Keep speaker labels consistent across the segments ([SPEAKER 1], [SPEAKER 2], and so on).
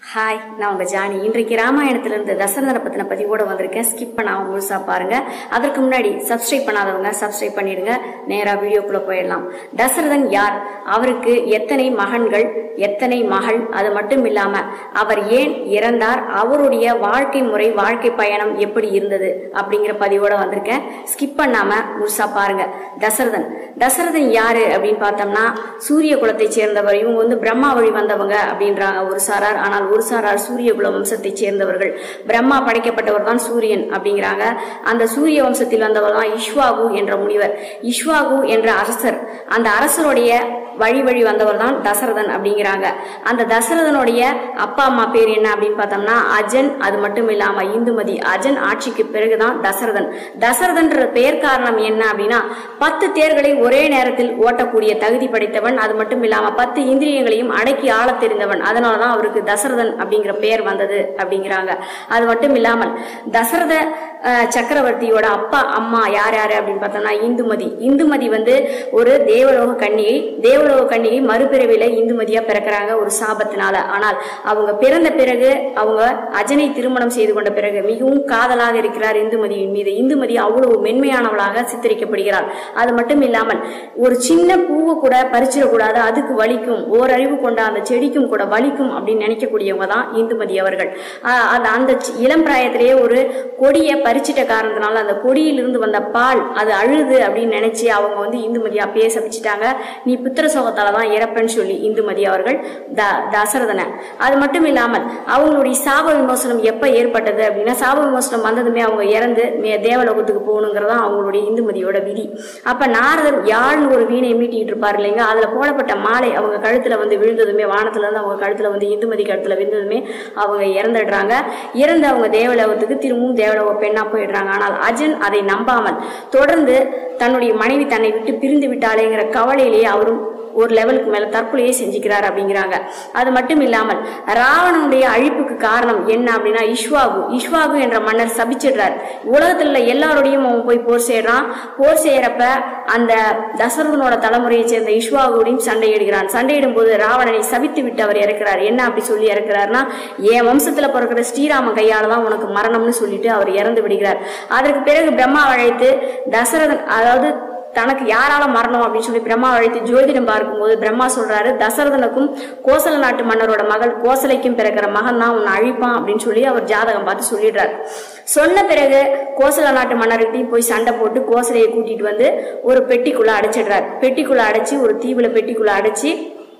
[SPEAKER 1] hi நான் உங்க Johnny இன்றைக்கு ராமாயணத்திலிருந்து தசரதனை பத்தின பதிவோட வந்திருக்கேன் ஸ்கிப் பண்ணாம முழுசா பாருங்க அதற்கு முன்னாடி சப்ஸ்கிரைப் பண்ணாதவங்க சப்ஸ்கிரைப் பண்ணிடுங்க நேரா வீடியோக்குள்ள போயிடலாம் தசரதன் யார் அவருக்கு எத்தனை மகன்கள் எத்தனை மகள் அது மட்டும் இல்லாம அவர் ஏன் இறந்தார் அவருடைய வாழ்க்கை முறை வாழ்க்கை பயணம் எப்படி இருந்தது அப்படிங்கிற பதிவோட வந்திருக்கேன் ஸ்கிப் பண்ணாம முழுசா பாருங்க தசரதன் தசரதன் யாரு அப்படின்னு பார்த்தோம்னா சூரிய குலத்தை சேர்ந்தவர் இவங்க வந்து பிரம்மா வழி வந்தவங்க அப்படின்றாங்க ஒரு சாரார் ஆனால் ஒரு சாரார் சூரிய குல வம்சத்தை சேர்ந்தவர்கள் பிரம்மா படைக்கப்பட்டவர் தான் சூரியன் அப்படிங்கிறாங்க அந்த சூரிய வம்சத்தில் வந்தவர் தான் இஷ்வாகு என்ற முனிவர் இஷ்வாகு என்ற அரசர் அந்த அரசருடைய வழி வழி வந்தவர் தான் தசரதன் அப்படிங்கிறாங்க அந்த தசரதனுடைய அப்பா அம்மா பேர் என்ன அப்படின்னு பார்த்தோம்னா அஜன் அது மட்டும் இல்லாம இந்துமதி அஜன் ஆட்சிக்கு பிறகுதான் தசரதன் தசரதன்ற பெயர் காரணம் என்ன அப்படின்னா பத்து தேர்களை ஒரே நேரத்தில் ஓட்டக்கூடிய தகுதி படைத்தவன் அது மட்டும் இல்லாம பத்து இந்திரியங்களையும் அடக்கி ஆளத் தெரிந்தவன் அதனாலதான் அவருக்கு தசரதன் அப்படிங்கிற பெயர் வந்தது அப்படிங்கிறாங்க அது மட்டும் இல்லாமல் தசரத அஹ், சக்கரவர்த்தியோட அப்பா அம்மா யார் யாரு அப்படின்னு பார்த்தோம்னா இந்துமதி இந்துமதி வந்து ஒரு தேவலோக கன்னிகை தேவலோக கன்னிகை மறுபிறவில இந்துமதியா பிறக்கிறாங்க ஒரு சாபத்தினால ஆனால் அவங்க பிறந்த பிறகு அவங்க அஜனை திருமணம் செய்து கொண்ட பிறகு மிகவும் காதலாக இருக்கிறார் இந்துமதியின் மீது இந்துமதி அவ்வளவு மென்மையானவளாக சித்தரிக்கப்படுகிறார் அது மட்டும் இல்லாமல் ஒரு சின்ன பூவை கூட பறிச்சிடக்கூடாது அதுக்கு வலிக்கும் ஓரறிவு கொண்ட அந்த செடிக்கும் கூட வலிக்கும் அப்படின்னு நினைக்கக்கூடியவங்க தான் இந்துமதி அவர்கள் ஆஹ் அது அந்த சி- இளம் பிராயத்திலேயே ஒரு கொடியை பறிச்சிட்ட காரணத்தினால அந்த கொடியிலிருந்து வந்த பால் அது அழுது அப்படின்னு நினைச்சு அவங்க வந்து இந்துமதி அப்பயே சபிச்சிட்டாங்க நீ புத்திர சோகத்தால தான் இறப்பேன்னு சொல்லி இந்துமதி அவர்கள் த தசரதனை அது மட்டும் இல்லாமல் அவங்களுடைய சாப விமோசனம் எப்ப ஏற்பட்டது அப்படின்னா சாப விமோசனம் வந்ததுமே அவங்க இறந்து மே- தேவலோகத்துக்கு போகணுங்கிறதான் அவங்களுடைய இந்துமதியோட விதி அப்ப நாரதர் யாழ்னு ஒரு வீணை மீட்டிட்டு இருப்பார் இல்லைங்க அதுல போடப்பட்ட மாலை அவங்க கழுத்துல வந்து விழுந்ததுமே வானத்துல இருந்து அவங்க கழுத்துல வந்து இந்துமதி கழுத்துல விழுந்ததுமே அவங்க இறந்துடுறாங்க இறந்து அவங்க தேவலோகத்துக்கு திரும்பவும் தேவலோக பெண்ணா போயிடுறாங்க ஆனால் அஜன் அதை நம்பாமல் தொடர்ந்து தன்னுடைய மனைவி தன்னை விட்டு பிரிந்து விட்டாளேங்கிற கவலையிலேயே அவரும் ஒரு லெவலுக்கு மேல தற்கொலையே செஞ்சுக்கிறார் அப்படிங்கிறாங்க அது மட்டும் இல்லாமல் ராவணனுடைய அழிப்புக்கு காரணம் என்ன அப்படின்னா இஷ்வாகு இஷ்வாகு என்ற மன்னர் சபிச்சிடுறார் உலகத்துல உள்ள எல்லாரோடையும் அவன் போய் போர் செய்யறான் போர் செய்யறப்ப அந்த தசரதனோட தலைமுறையை சேர்ந்த இஷ்வாகுடையும் சண்டையிடுகிறான் சண்டையிடும் போது ராவணனை சபித்து விட்டு அவர் இறக்கிறார் என்ன அப்படி சொல்லி இறக்கிறார்னா என் வம்சத்துல பிறக்கிற ஸ்ரீராமன் கையால தான் உனக்கு மரணம்னு சொல்லிட்டு அவர் இறந்து விடுகிறார் அதற்கு பிறகு பிரம்மா அழைத்து தசரதன் அதாவது தனக்கு யாரால மரணம் அப்படின்னு சொல்லி பிரம்மா அழைத்து ஜோதிடம் பார்க்கும்போது பிரம்மா சொல்றாரு தசரதனுக்கும் கோசல நாட்டு மன்னரோட மகள் கோசலைக்கும் பிறக்கிற மகன் தான் உன்னை அழிப்பான் அப்படின்னு சொல்லி அவர் ஜாதகம் பார்த்து சொல்லிடுறாரு சொன்ன பிறகு கோசல நாட்டு மன்னர்கிட்டையும் போய் சண்டை போட்டு கோசலையை கூட்டிட்டு வந்து ஒரு பெட்டிக்குள்ள அடைச்சிடுறாரு பெட்டிக்குள்ள அடைச்சி ஒரு தீவுல பெட்டிக்குள்ள அடைச்சி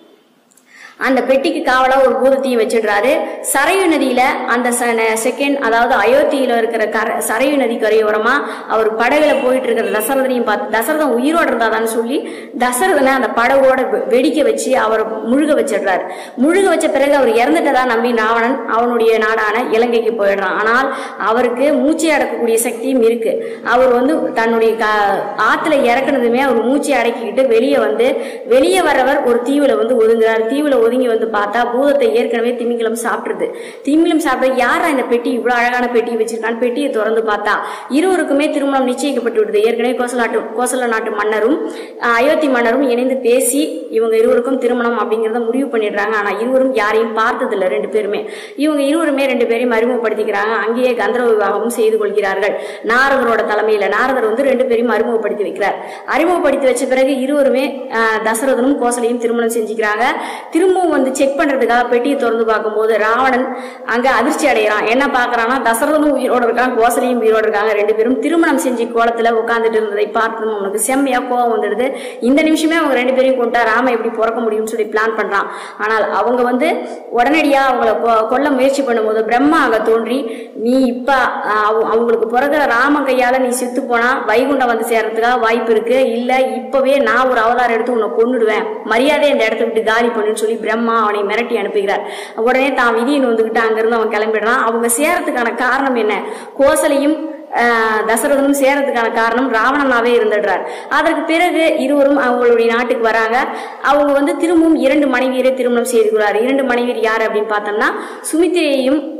[SPEAKER 1] அந்த பெட்டிக்கு காவலா ஒரு பூதத்தையும் வச்சிடுறாரு சரையு நதியில அந்த செகண்ட் அதாவது அயோத்தியில இருக்கிற கர சரையு நதி கரையோரமா அவர் படகுல போயிட்டு இருக்கிற தசரதனையும் பார்த்து தசரதன் உயிரோட இருந்தாதான்னு சொல்லி தசரதனை அந்த படகோட வெ- வெடிக்க வச்சு அவரை முழுக வச்சிடுறாரு முழுக வச்ச பிறகு அவர் இறந்துட்டதா நம்பி ராவணன் அவனுடைய நாடான இலங்கைக்கு போயிடுறான் ஆனால் அவருக்கு மூச்சை அடக்கக்கூடிய சக்தியும் இருக்கு அவர் வந்து தன்னுடைய க- ஆத்துல இறக்குனதுமே அவர் மூச்சை அடக்கிக்கிட்டு வெளியே வந்து வெளியே வரவர் ஒரு தீவுல வந்து ஒதுங்குறார் தீவுல ஒதுங்கி வந்து பார்த்தா பூதத்தை ஏற்கனவே திமிங்கலம் சாப்பிட்டுருது திமிங்கலம் சாப்பிட்டு யாரா இந்த பெட்டி இவ்வளவு அழகான பெட்டி வச்சிருக்கான்னு பெட்டியை திறந்து பார்த்தா இருவருக்குமே திருமணம் நிச்சயிக்கப்பட்டு விடுது ஏற்கனவே கோசல நாட்டு கோசல நாட்டு மன்னரும் ஆஹ், அயோத்தி மன்னரும் இணைந்து பேசி இவங்க இருவருக்கும் திருமணம் அப்படிங்கறத முடிவு பண்ணிடுறாங்க ஆனா இருவரும் யாரையும் பார்த்ததில்ல ரெண்டு பேருமே இவங்க இருவருமே ரெண்டு பேரையும் அறிமுகப்படுத்திக்கிறாங்க அங்கேயே கந்தர்வ விவாகமும் செய்து கொள்கிறார்கள் நாரதரோட தலைமையில நாரதர் வந்து ரெண்டு பேரையும் அறிமுகப்படுத்தி வைக்கிறார் அறிமுகப்படுத்தி வச்ச பிறகு இருவருமே ஆஹ், தசரதனும் கோசலையும் திருமணம் செஞ்சுக்கிறாங்க திரும்பவும் வந்து செக் பண்றதுக்காக பெட்டியை திறந்து பார்க்கும்போது ராவணன் அங்க அதிர்ச்சி அடைகிறான் என்ன பாக்குறான்னா தசரதனும் உயிரோட இருக்கான் கோசலையும் உயிரோட இருக்காங்க ரெண்டு பேரும் திருமணம் செஞ்சு கோலத்துல உட்கார்ந்துட்டு இருந்ததை பார்த்து அவனுக்கு செம்மையா கோவம் வந்துடுது இந்த நிமிஷமே அவங்க ரெண்டு பேரையும் கொண்டா ராம எப்படி பிறக்க முடியும்னு சொல்லி பிளான் பண்றான் ஆனால் அவங்க வந்து உடனடியா அவங்கள கொ- கொல்ல முயற்சி பண்ணும்போது பிரம்மா அங்க தோன்றி நீ இப்ப ஆஹ், அவ- அவங்களுக்கு பிறகுற ராம கையால நீ செத்து போனா வைகுண்டம் வந்து சேர்றதுக்காக வாய்ப்பு இருக்கு இல்ல இப்பவே நான் ஒரு அவதாரம் எடுத்து உன்னை கொன்னுடுவேன் மரியாதை இந்த இடத்த விட்டு காலி பண்ணுன்னு சொல்லி பிரம்மா அவனை மிரட்டி அனுப்புகிறார் உடனே தான் விதியை வந்துகிட்டு அங்கிருந்து அவன் கிளம்பிடுறான் அவங்க சேரத்துக்கான காரணம் என்ன கோசலையும் ஆஹ், தசரதனும் சேரத்துக்கான காரணம் ராவணனாவே இருந்துடுறார் அதற்கு பிறகு இருவரும் அவங்களுடைய நாட்டுக்கு வராங்க அவங்க வந்து திரும்பவும் இரண்டு மனைவியரை திருமணம் செய்து கொள்றார் இரண்டு மனைவியர் யார் அப்படின்னு பார்த்தோம்னா சுமித்திரையையும்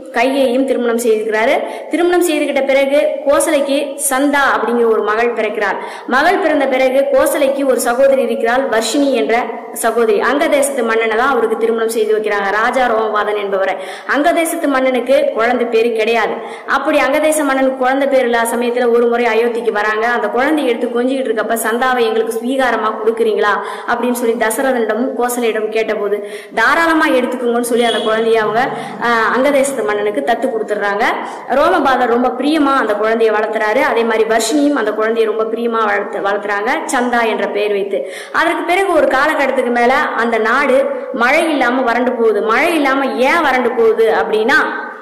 [SPEAKER 1] கைகையும் திருமணம் செய்திருக்கிறாரு திருமணம் செய்துகிட்ட பிறகு கோசலைக்கு சந்தா அப்படிங்கிற ஒரு மகள் பிறக்கிறார் மகள் பிறந்த பிறகு கோசலைக்கு ஒரு சகோதரி இருக்கிறாள் வர்ஷினி என்ற சகோதரி அங்க தேசத்து மன்னனை தான் அவருக்கு திருமணம் செய்து வைக்கிறாங்க ராஜா ரோமபாதன் என்பவரை அங்க தேசத்து மன்னனுக்கு குழந்தை பேரு கிடையாது அப்படி அங்கதேச மன்னனுக்கு குழந்தை பேர் இல்லாத சமயத்துல ஒரு முறை அயோத்திக்கு வராங்க அந்த குழந்தையை எடுத்து கொஞ்சிக்கிட்டு இருக்கப்ப சந்தாவை எங்களுக்கு ஸ்வீகாரமா கொடுக்குறீங்களா அப்படின்னு சொல்லி தசரதனிடமும் கோசலையிடம் கேட்டபோது தாராளமா எடுத்துக்கோங்கன்னு சொல்லி அந்த குழந்தைய அவங்க ஆஹ், அங்கதேசத்து மன்னனுக்கு தத்து கொடுத்துட்றாங்க ரோமபாதர் ரொம்ப பிரியமா அந்த குழந்தையை வளர்த்துறாரு அதே மாதிரி வர்ஷினியும் அந்த குழந்தையை ரொம்ப பிரியமா வளர்த்து வளர்த்துறாங்க சந்தா என்ற பெயர் வைத்து அதற்கு பிறகு ஒரு காலகட்டத்துக்கு மேல அந்த நாடு மழை இல்லாம வறண்டு போகுது மழை இல்லாம ஏன் வறண்டு போகுது அப்படின்னா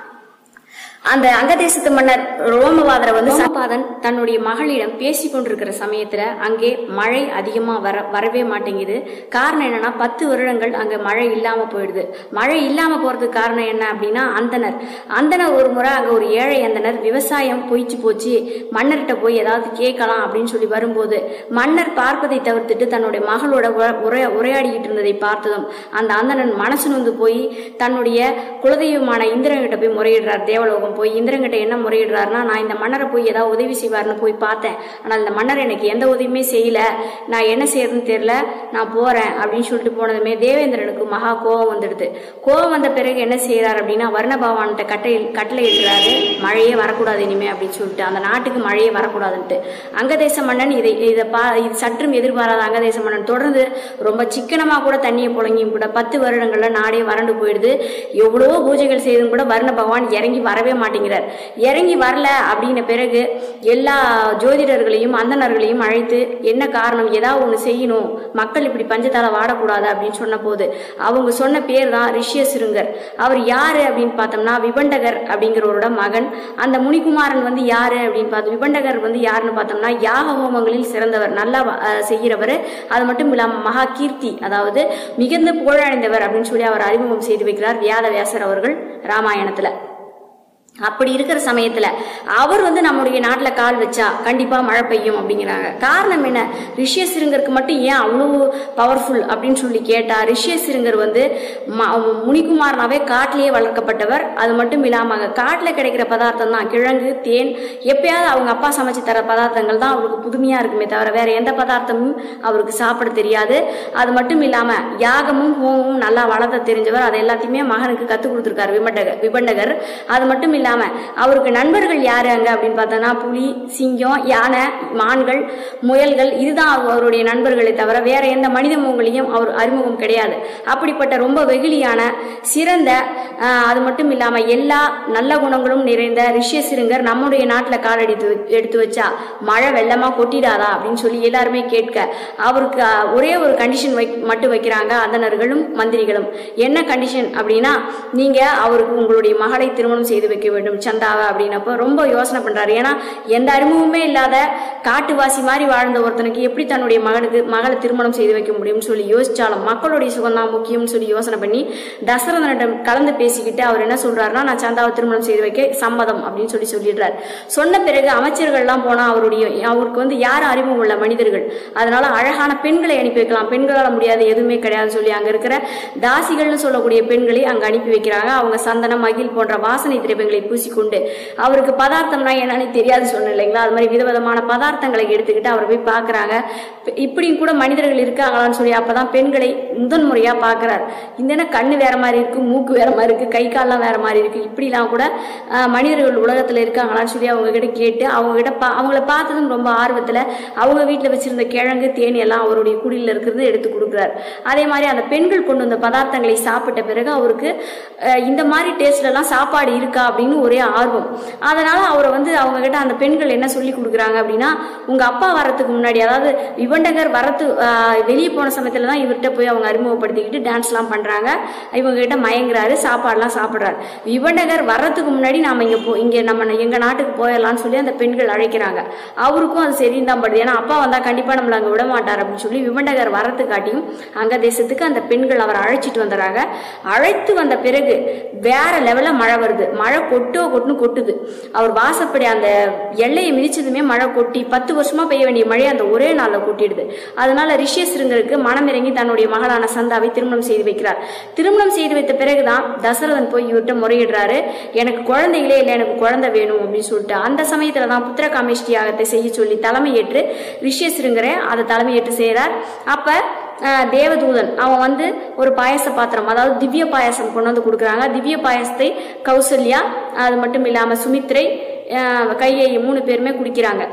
[SPEAKER 1] அந்த அங்கதேசத்து மன்னர் ரோமபாதரை வந்து சபாதன் தன்னுடைய மகளிடம் பேசி கொண்டிருக்கிற சமயத்துல அங்கே மழை அதிகமா வர வரவே மாட்டேங்குது காரணம் என்னன்னா பத்து வருடங்கள் அங்க மழை இல்லாம போயிடுது மழை இல்லாம போறதுக்கு காரணம் என்ன அப்படின்னா அந்தனர் அந்தனர் ஒரு முறை அங்க ஒரு ஏழை அந்தனர் விவசாயம் பொய்ச்சு போச்சு மன்னர்கிட்ட போய் ஏதாவது கேட்கலாம் அப்படின்னு சொல்லி வரும்போது மன்னர் பார்ப்பதை தவிர்த்துட்டு தன்னுடைய மகளோட உர- உரை உரையாடிக்கிட்டு இருந்ததை பார்த்ததும் அந்த அந்தணன் மனசு நொந்து போய் தன்னுடைய குலதெய்வமான இந்திரன்கிட்ட போய் முறையிடுறார் தேவலோகம் போய் இந்திரன்கிட்ட என்ன முறையிடுறாருன்னா நான் இந்த மன்னரை போய் ஏதாவது உதவி செய்வார்னு போய் பார்த்தேன் ஆனால் இந்த மன்னர் எனக்கு எந்த உதவியுமே செய்யல நான் என்ன செய்யறதுன்னு தெரியல நான் போறேன் அப்படின்னு சொல்லிட்டு போனதுமே தேவேந்திரனுக்கு மகா கோபம் வந்துடுது கோபம் வந்த பிறகு என்ன செய்யறாரு அப்படின்னா வர்ண பகவான்கிட்ட கட்டை கட்டளை இடுறாரு மழையே வரக்கூடாது இனிமே அப்படின்னு சொல்லிட்டு அந்த நாட்டுக்கு மழையே வரக்கூடாதுன்ட்டு அங்கதேச மன்னன் இதை இதை பா இது சற்றும் எதிர்பாராத அங்கதேச மன்னன் தொடர்ந்து ரொம்ப சிக்கனமா கூட தண்ணியை புழங்கியும் கூட பத்து வருடங்கள்ல நாடே வறண்டு போயிடுது எவ்வளவோ பூஜைகள் செய்தும் கூட வர்ண பகவான் இறங்கி வரவே மாட்டேங்கிறார் இறங்கி வரல அப்படின்ன பிறகு எல்லா ஜோதிடர்களையும் அந்தணர்களையும் அழைத்து என்ன காரணம் ஏதாவது ஒன்று செய்யணும் மக்கள் இப்படி பஞ்சத்தால வாடக்கூடாது அப்படின்னு சொன்ன போது அவங்க சொன்ன பேர் தான் ரிஷிய சிறுங்கர் அவர் யாரு அப்படின்னு பார்த்தோம்னா விபண்டகர் அப்படிங்கிறவரோட மகன் அந்த முனிகுமாரன் வந்து யாரு அப்படின்னு பார்த்தோம் விபண்டகர் வந்து யாருன்னு பார்த்தோம்னா யாக ஹோமங்களில் சிறந்தவர் நல்லா அஹ், செய்கிறவர் அது மட்டும் இல்லாம மகா கீர்த்தி அதாவது மிகுந்த புகழடைந்தவர் அப்படின்னு சொல்லி அவர் அறிமுகம் செய்து வைக்கிறார் வியாதவியாசர் அவர்கள் ராமாயணத்துல அப்படி இருக்கிற சமயத்துல அவர் வந்து நம்முடைய நாட்டுல கால் வச்சா கண்டிப்பா மழை பெய்யும் அப்படிங்கிறாங்க காரணம் என்ன ரிஷியசிருங்கருக்கு மட்டும் ஏன் அவ்வளவு பவர்ஃபுல் அப்படின்னு சொல்லி கேட்டா ரிஷியசிருங்கர் வந்து ம- முனிகுமாரனாவே காட்டிலேயே வளர்க்கப்பட்டவர் அது மட்டும் இல்லாம அங்க காட்டுல கிடைக்கிற பதார்த்தம் தான் கிழங்கு தேன் எப்பயாவது அவங்க அப்பா சமைச்சு தர பதார்த்தங்கள் தான் அவருக்கு புதுமையா இருக்குமே தவிர வேற எந்த பதார்த்தமும் அவருக்கு சாப்பிட தெரியாது அது மட்டும் இல்லாம யாகமும் ஹோமமும் நல்லா வளர்த்த தெரிஞ்சவர் அது எல்லாத்தையுமே மகனுக்கு கத்துக் கொடுத்துருக்காரு விபண்டகர் விபண்டகர் அது மட்டும் இல்லாம அவருக்கு நண்பர்கள் யாரு அங்க அப்படின்னு பார்த்தோம்னா புலி சிங்கம் யானை மான்கள் முயல்கள் இதுதான் அவருடைய நண்பர்களை தவிர வேற எந்த மனித முகங்களையும் அவர் அறிமுகம் கிடையாது அப்படிப்பட்ட ரொம்ப வெகுளியான சிறந்த ஆஹ், அது மட்டும் இல்லாம எல்லா நல்ல குணங்களும் நிறைந்த ரிஷிய சிறுங்கர் நம்முடைய நாட்டுல கால் எடுத்து வ- எடுத்து வச்சா மழை வெள்ளமா கொட்டிடாதா அப்படின்னு சொல்லி எல்லாருமே கேட்க அவருக்கு ஆஹ், ஒரே ஒரு கண்டிஷன் வை மட்டும் வைக்கிறாங்க அந்தணர்களும் மந்திரிகளும் என்ன கண்டிஷன் அப்படின்னா நீங்க அவருக்கு உங்களுடைய மகளை திருமணம் செய்து வைக்க வேண்டும் சந்தாவை அப்படின்னப்போ ரொம்ப யோசனை பண்றாரு ஏன்னா எந்த அறிமுகமே இல்லாத காட்டுவாசி மாதிரி வாழ்ந்த ஒருத்தனுக்கு எப்படி தன்னுடைய மகனுக்கு மகளை திருமணம் செய்து வைக்க முடியும்னு சொல்லி யோசிச்சாலும் மக்களுடைய சுகம் தான் முக்கியம்னு சொல்லி யோசனை பண்ணி தசரதனிடம் கலந்து பேசிக்கிட்டு அவர் என்ன சொல்றாருன்னா நான் சந்தாவை திருமணம் செய்து வைக்க சம்மதம் அப்படின்னு சொல்லி சொல்லிடுறாரு சொன்ன பிறகு அமைச்சர்கள்லாம் போனா அவருடைய அவருக்கு வந்து யார் அறிமுகம் உள்ள மனிதர்கள் அதனால அழகான பெண்களை அனுப்பி வைக்கலாம் பெண்களால முடியாது எதுவுமே கிடையாதுன்னு சொல்லி அங்க இருக்கிற தாசிகள்னு சொல்லக்கூடிய பெண்களை அங்க அனுப்பி வைக்கிறாங்க அவங்க சந்தனம் மகிழ் போன்ற வாசனை திரவியங்களை பூசிக்கொண்டு அவருக்கு பதார்த்தம்னா என்னன்னு தெரியாது சொன்னேன் இல்லைங்களா அது மாதிரி விதவிதமான பதார்த்தங்களை எடுத்துக்கிட்டு அவர் போய் பார்க்கறாங்க இப்ப- இப்படியும் கூட மனிதர்கள் இருக்காங்களான்னு சொல்லி அப்பதான் பெண்களை முதன் முறையா பார்க்கறார் இந்த என்ன கண்ணு வேற மாதிரி இருக்கு மூக்கு வேற மாதிரி இருக்கு கை கால்லாம் வேற மாதிரி இருக்கு இப்படிலாம் கூட ஆஹ், மனிதர்கள் உலகத்துல இருக்காங்களான்னு சொல்லி அவங்க கிட்ட கேட்டு அவங்க கிட்ட பா அவங்கள பார்த்ததும் ரொம்ப ஆர்வத்துல அவங்க வீட்டுல வச்சிருந்த கிழங்கு தேனி எல்லாம் அவருடைய குடியில் இருக்கிறது எடுத்து கொடுக்குறார் அதே மாதிரி அந்த பெண்கள் கொண்டு வந்த பதார்த்தங்களை சாப்பிட்ட பிறகு அவருக்கு அஹ், இந்த மாதிரி டேஸ்ட்ல எல்லாம் சாப்பாடு இருக்கா அப்படின்னு ஒரே ஆர்வம் அதனால அவரை வந்து அவங்க கிட்ட அந்த பெண்கள் என்ன சொல்லி கொடுக்குறாங்க அப்படின்னா உங்க அப்பா வரத்துக்கு முன்னாடி அதாவது விபண்டகர் வரத்து ஆஹ், வெளியே போன சமயத்துல தான் இவர்கிட்ட போய் அவங்க அறிமுகப்படுத்திக்கிட்டு டான்ஸ்லாம் பண்றாங்க இவங்க கிட்ட மயங்குறாரு சாப்பாடுலாம் சாப்பிடுறாரு விபண்டகர் வர்றதுக்கு முன்னாடி நாம இங்க போ இங்க நம்ம எங்க நாட்டுக்கு போயிடலாம்னு சொல்லி அந்த பெண்கள் அழைக்கிறாங்க அவருக்கும் அது சரின்னு தான் படுது ஏன்னா அப்பா வந்தா கண்டிப்பா நம்மள அங்க விட மாட்டார் அப்படின்னு சொல்லி விபண்டகர் வரத்துக்காட்டியும் அங்க தேசத்துக்கு அந்த பெண்கள் அவரை அழைச்சிட்டு வந்துடுறாங்க அழைத்து வந்த பிறகு வேற லெவல்ல மழை வருது மழை கொட்டோ கொட்டுன்னு கொட்டுது அவர் வாசப்படி அந்த எல்லையை மிதிச்சதுமே மழை கொட்டி பத்து வருஷமா பெய்ய வேண்டிய மழை அந்த ஒரே நாள்ல கொட்டிடுது அதனால ரிஷியசிருங்கருக்கு மனம் இறங்கி தன்னுடைய மகளான சந்தாவை திருமணம் செய்து வைக்கிறார் திருமணம் செய்து வைத்த பிறகுதான் தச தசரதன் போய் இவர்கிட்ட முறையிடுறாரு எனக்கு குழந்தைகளே இல்லை எனக்கு குழந்தை வேணும் அப்படின்னு சொல்லிட்டு அந்த சமயத்துல தான் புத்திர காமேஷ்டி யாகத்தை செய்ய சொல்லி தலைமையேற்று ரிஷ்யசிருங்கரை அதை தலைமையேற்று செய்கிறார் அப்ப அஹ், தேவதூதன் அவன் வந்து ஒரு பாயச பாத்திரம் அதாவது திவ்ய பாயாசம் கொண்டு வந்து கொடுக்குறாங்க திவ்ய பாயாசத்தை கௌசல்யா அது மட்டும் இல்லாம சுமித்ரை அஹ், கையை மூணு பேருமே குடிக்கிறாங்க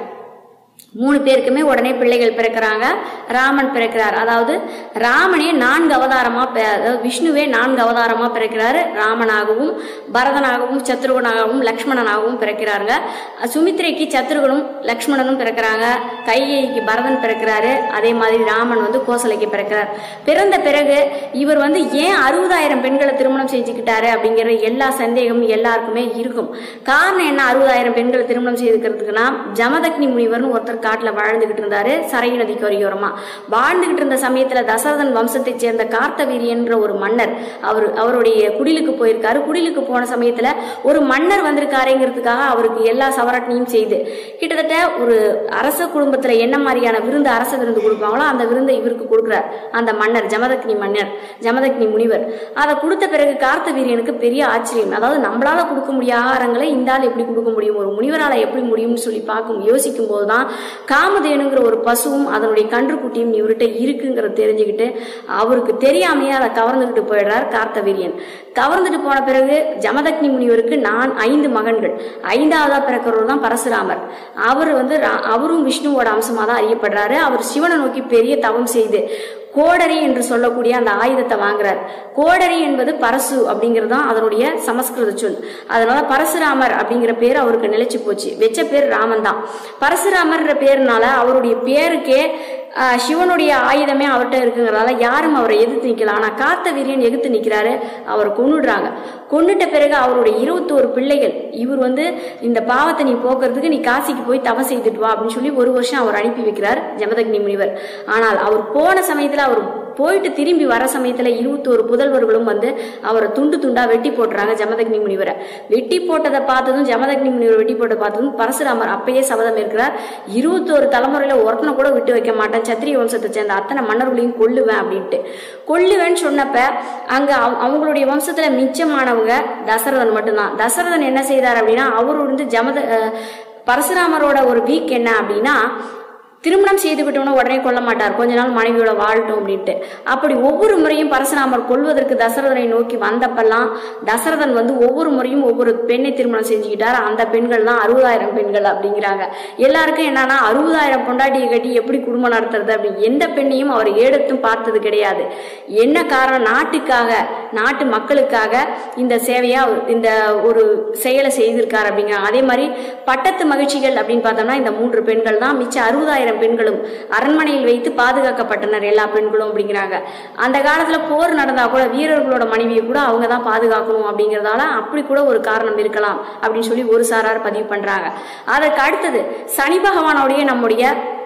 [SPEAKER 1] மூணு பேருக்குமே உடனே பிள்ளைகள் பிறக்கிறாங்க ராமன் பிறக்கிறார் அதாவது ராமனே நான்கு அவதாரமா பி- அதாவது விஷ்ணுவே நான்கு அவதாரமா பிறக்கிறாரு ராமனாகவும் பரதனாகவும் சத்ருகனாகவும் லக்ஷ்மணனாகவும் பிறக்கிறாங்க சுமித்ரைக்கு சத்ருகனும் லக்ஷ்மணனும் பிறக்கிறாங்க கையைக்கு பரதன் பிறக்கிறாரு அதே மாதிரி ராமன் வந்து கோசலைக்கு பிறக்கிறார் பிறந்த பிறகு இவர் வந்து ஏன் அறுபதாயிரம் பெண்களை திருமணம் செஞ்சுக்கிட்டாரு அப்படிங்கிற எல்லா சந்தேகமும் எல்லாருக்குமே இருக்கும் காரணம் என்ன அறுபதாயிரம் பெண்களை திருமணம் செய்துக்கிறதுக்குன்னா ஜமதக்னி முனிவர்னு ஒருத்தர் காட்டுல வாழ்ந்துகிட்டு இருந்தாரு சரையு நதிக்கு வரையோரமா வாழ்ந்துகிட்டு இருந்த சமயத்துல தசரதன் வம்சத்தைச் சேர்ந்த கார்த்தவீரியன்ற ஒரு மன்னர் அவர் அவருடைய குடிலுக்கு போயிருக்காரு குடிலுக்கு போன சமயத்துல ஒரு மன்னர் வந்திருக்காருங்கிறதுக்காக அவருக்கு எல்லா சவரட்னையும் செய்து கிட்டத்தட்ட ஒரு அரச குடும்பத்துல என்ன மாதிரியான விருந்து அரச விருந்து கொடுப்பாங்களோ அந்த விருந்தை இவருக்கு கொடுக்குறார் அந்த மன்னர் ஜமதக்னி மன்னர் ஜமதக்னி முனிவர் அதை கொடுத்த பிறகு கார்த்தவீரியனுக்கு பெரிய ஆச்சரியம் அதாவது நம்மளால கொடுக்க முடியாத ஆகாரங்களை இந்த ஆள் எப்படி கொடுக்க முடியும் ஒரு முனிவரால எப்படி முடியும்னு சொல்லி பார்க்கும் யோசிக்கும் போதுதான் காமதேனுங்கிற ஒரு பசுவும் அதனுடைய கன்றுக்குட்டியும் இவர்கிட்ட இருக்குங்கிறத தெரிஞ்சுக்கிட்டு அவருக்கு தெரியாமையே அதை கவர்ந்துகிட்டு போயிடுறார் கார்த்தவீரியன் கவர்ந்துட்டு போன பிறகு ஜமதக்னி முனிவருக்கு நான் ஐந்து மகன்கள் ஐந்தாவதா பிறக்கிறவர் தான் பரசுராமர் அவர் வந்து ரா- அவரும் விஷ்ணுவோட அம்சமா தான் அறியப்படுறாரு அவர் சிவனை நோக்கி பெரிய தவம் செய்து கோடரி என்று சொல்லக்கூடிய அந்த ஆயுதத்தை வாங்குறார் கோடரி என்பது பரசு அப்படிங்கிறது தான் அதனுடைய சமஸ்கிருத சொல் அதனால பரசுராமர் அப்படிங்கிற பேர் அவருக்கு நிலைச்சு போச்சு வெச்ச பேர் ராமன் தான் பரசுராமர்ன்ற பேருனால அவருடைய பேருக்கே ஆஹ், சிவனுடைய ஆயுதமே அவர்கிட்ட இருக்குங்கிறதால யாரும் அவரை எதிர்த்து நிக்கல ஆனா காத்த வீரியன் எதிர்த்து நிக்கிறாரு அவரை கொன்னுடுறாங்க கொன்னுட்ட பிறகு அவருடைய இருபத்தோரு பிள்ளைகள் இவர் வந்து இந்த பாவத்தை நீ போக்குறதுக்கு நீ காசிக்கு போய் தவம் செய்துட்டு வா அப்படின்னு சொல்லி ஒரு வருஷம் அவர் அனுப்பி வைக்கிறார் ஜமதக்னி முனிவர் ஆனால் அவர் போன சமயத்துல அவர் போயிட்டு திரும்பி வர சமயத்துல இருபத்தோரு புதல்வர்களும் வந்து அவரை துண்டு துண்டா வெட்டி போட்டுறாங்க ஜமதக்னி முனிவரை வெட்டி போட்டதை பார்த்ததும் ஜமதக்னி முனிவர் வெட்டி போட்டதை பார்த்ததும் பரசுராமர் அப்பயே சபதம் இருக்கிறார் இருபத்தோரு தலைமுறையில ஒருத்தனை கூட விட்டு வைக்க மாட்டேன் சத்திரிய வம்சத்தை சேர்ந்த அத்தனை மன்னர்களையும் கொல்லுவேன் அப்படின்ட்டு கொல்லுவேன்னு சொன்னப்ப அங்க அவ- அவங்களுடைய வம்சத்துல மிச்சமானவங்க தசரதன் மட்டும்தான் தசரதன் என்ன செய்தார் அப்படின்னா அவர் வந்து ஜமத அஹ், பரசுராமரோட ஒரு வீக் என்ன அப்படின்னா திருமணம் செய்துக்கிட்டோம்னா உடனே கொல்ல மாட்டார் கொஞ்ச நாள் மனைவியோட வாழட்டும் அப்படின்ட்டு அப்படி ஒவ்வொரு முறையும் பரசுராமர் கொல்வதற்கு தசரதனை நோக்கி வந்தப்பெல்லாம் தசரதன் வந்து ஒவ்வொரு முறையும் ஒவ்வொரு பெண்ணை திருமணம் செஞ்சுக்கிட்டார் அந்த பெண்கள் தான் அறுபதாயிரம் பெண்கள் அப்படிங்கிறாங்க எல்லாருக்கும் என்னன்னா அறுபதாயிரம் பொண்டாட்டியை கட்டி எப்படி குடும்பம் நடத்துறது அப்படி எந்த பெண்ணையும் அவர் ஏடத்தும் பார்த்தது கிடையாது என்ன காரணம் நாட்டுக்காக நாட்டு மக்களுக்காக இந்த சேவையா அவர் இந்த ஒரு செயலை செய்திருக்கார் அப்படிங்கிறாங்க அதே மாதிரி பட்டத்து மகிழ்ச்சிகள் அப்படின்னு பார்த்தோம்னா இந்த மூன்று பெண்கள் தான் மிச்ச அறுபதாயிரம் பெண்களும் அரண்மனையில் வைத்து பாதுகாக்கப்பட்டனர் எல்லா பெண்களும் அப்படிங்கிறாங்க அந்த காலத்துல போர் நடந்தா கூட வீரர்களோட மனைவியை கூட அவங்க தான் பாதுகாக்கணும் அப்படிங்கறதால அப்படி கூட ஒரு காரணம் இருக்கலாம் அப்படின்னு சொல்லி ஒரு சாரார் பதிவு பண்றாங்க அதற்கு அடுத்தது சனி பகவானோடைய நம்முடைய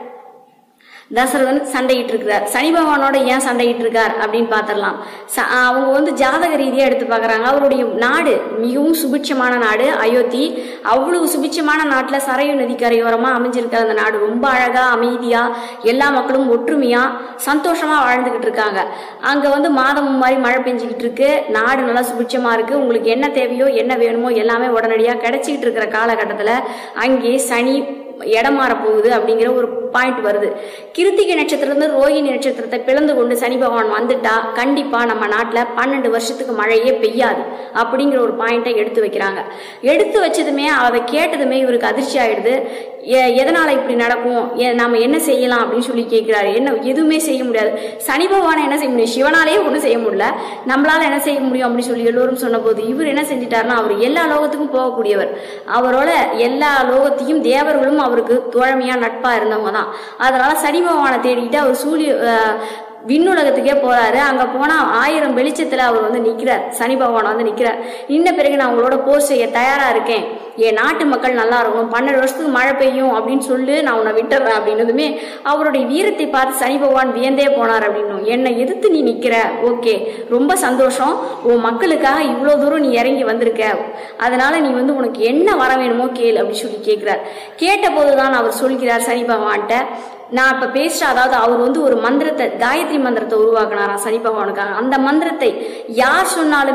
[SPEAKER 1] தசரதன் சண்டையிட்டு இருக்கிறார் சனி பகவானோட ஏன் சண்டையிட்டு இருக்கார் அப்படின்னு பார்த்துடலாம் ச- அவங்க வந்து ஜாதக ரீதியா எடுத்து பார்க்கறாங்க அவருடைய நாடு மிகவும் சுபிட்சமான நாடு அயோத்தி அவ்வளவு சுபிட்சமான நாட்டுல சரையு நதிக்கரையோரமா அமைஞ்சிருக்கிற அந்த நாடு ரொம்ப அழகா அமைதியா எல்லா மக்களும் ஒற்றுமையா சந்தோஷமா வாழ்ந்துகிட்டு இருக்காங்க அங்க வந்து மாதம் மாதிரி மழை பெஞ்சுக்கிட்டு இருக்கு நாடு நல்லா சுபிட்சமா இருக்கு உங்களுக்கு என்ன தேவையோ என்ன வேணுமோ எல்லாமே உடனடியா கிடைச்சிக்கிட்டு இருக்கிற காலகட்டத்துல அங்கே சனி இடம் மாற போகுது அப்படிங்கிற ஒரு பாயிண்ட் வருது கிருத்திகை நட்சத்திரத்துல ரோஹிணி நட்சத்திரத்தை பிளந்து கொண்டு சனி பகவான் வந்துட்டா கண்டிப்பா நம்ம நாட்டுல பன்னெண்டு வருஷத்துக்கு மழையே பெய்யாது அப்படிங்கிற ஒரு பாயிண்டை எடுத்து வைக்கிறாங்க எடுத்து வச்சதுமே அதை கேட்டதுமே இவருக்கு அதிர்ச்சி ஆயிடுது எ- எதனால இப்படி நடக்கும் எ- நாம என்ன செய்யலாம் அப்படின்னு சொல்லி கேட்கிறாரு என்ன எதுவுமே செய்ய முடியாது சனி பகவானை என்ன செய்ய முடியும் சிவனாலேயே ஒன்றும் செய்ய முடியல நம்மளால என்ன செய்ய முடியும் அப்படின்னு சொல்லி எல்லோரும் சொன்னபோது இவர் என்ன செஞ்சிட்டாருன்னா அவர் எல்லா லோகத்துக்கும் போகக்கூடியவர் அவரோட எல்லா லோகத்தையும் தேவர்களும் அவருக்கு தோழமையா நட்பா இருந்தவங்க தான் அதனால சனி பகவானை தேடிக்கிட்டு அவர் சூரிய அஹ், விண்ணுலகத்துக்கே போறாரு அங்க போனா ஆயிரம் வெளிச்சத்துல அவர் வந்து நிக்கிறார் சனி பகவான் வந்து நிக்கிறார் இன்ன பிறகு நான் உங்களோட போர் செய்ய தயாரா இருக்கேன் என் நாட்டு மக்கள் நல்லா இருக்கணும் பன்னெண்டு வருஷத்துக்கு மழை பெய்யும் அப்படின்னு சொல்லி நான் உன்னை விட்டுறேன் அப்படின்னதுமே அவருடைய வீரத்தை பார்த்து சனி பகவான் வியந்தே போனார் அப்படின்னும் என்னை எதிர்த்து நீ நிக்கிற ஓகே ரொம்ப சந்தோஷம் உன் மக்களுக்காக இவ்வளோ தூரம் நீ இறங்கி வந்திருக்க அதனால நீ வந்து உனக்கு என்ன வர வேணுமோ கேள் அப்படின்னு சொல்லி கேட்கிறார் கேட்ட போதுதான் அவர் சொல்கிறார் சனி பகவான்கிட்ட நான் இப்ப பேசுற அதாவது அவர் வந்து ஒரு மந்திரத்தை காயத்ரி மந்திரத்தை உருவாக்குனாராம் சனி பகவானுக்காக அந்த மந்திரத்தை யார் சொன்னாலுமே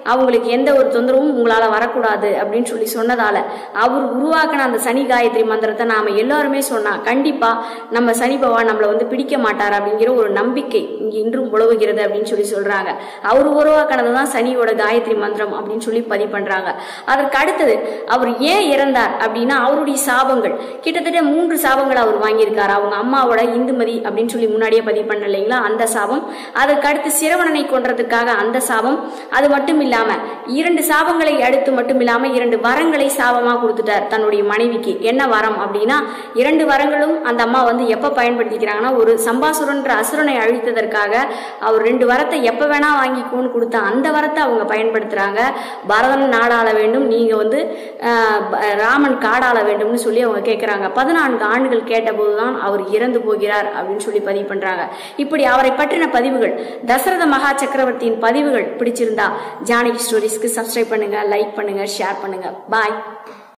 [SPEAKER 1] அவங்களுக்கு எந்த ஒரு தொந்தரவும் உங்களால வரக்கூடாது அப்படின்னு சொல்லி சொன்னதால அவர் உருவாக்கின அந்த சனி காயத்ரி மந்திரத்தை நாம எல்லாருமே சொன்னா கண்டிப்பா நம்ம சனி பகவான் நம்மளை வந்து பிடிக்க மாட்டார் அப்படிங்கிற ஒரு நம்பிக்கை இங்க இன்றும் உழவுகிறது அப்படின்னு சொல்லி சொல்றாங்க அவர் உருவாக்கினது தான் சனியோட காயத்ரி மந்திரம் அப்படின்னு சொல்லி பதிவு பண்றாங்க அதற்கு அடுத்தது அவர் ஏன் இறந்தார் அப்படின்னா அவருடைய சாபங்கள் கிட்டத்தட்ட மூன்று சாபங்கள் அவர் வாங்கியிருக்காரு அவங்க அம்மாவோட இந்துமதி அப்படின்னு சொல்லி முன்னாடியே பதிவு பண்ண இல்லைங்களா அந்த சாபம் அதற்கு அடுத்து சிரவணனை கொன்றதுக்காக அந்த சாபம் அது மட்டும் இல்லாம இரண்டு சாபங்களை அடுத்து மட்டும் இல்லாம இரண்டு வரங்களை சாபமா கொடுத்துட்டார் தன்னுடைய மனைவிக்கு என்ன வரம் அப்படின்னா இரண்டு வரங்களும் அந்த அம்மா வந்து எப்ப பயன்படுத்திக்கிறாங்கன்னா ஒரு சம்பாசுரன்ற அசுரனை அழித்ததற்காக அவர் ரெண்டு வரத்தை எப்ப வேணா வாங்கிக்கோன்னு கொடுத்த அந்த வரத்தை அவங்க பயன்படுத்துறாங்க பரதன் நாடாள வேண்டும் நீங்க வந்து ஆஹ், ப- ராமன் காடாள வேண்டும்னு சொல்லி அவங்க கேட்குறாங்க பதினான்கு ஆண்டுகள் கேட்டபோதுதான் அவர் இறந்து போகிறார் அப்படின்னு சொல்லி பதிவு பண்றாங்க இப்படி அவரை பற்றின பதிவுகள் தசரத மகா சக்கரவர்த்தியின் பதிவுகள் பிடிச்சிருந்தா ஜானகி ஸ்டோரிஸ்க்கு சப்ஸ்கிரைப் பண்ணுங்க லைக் பண்ணுங்க ஷேர் பண்ணுங்க பாய்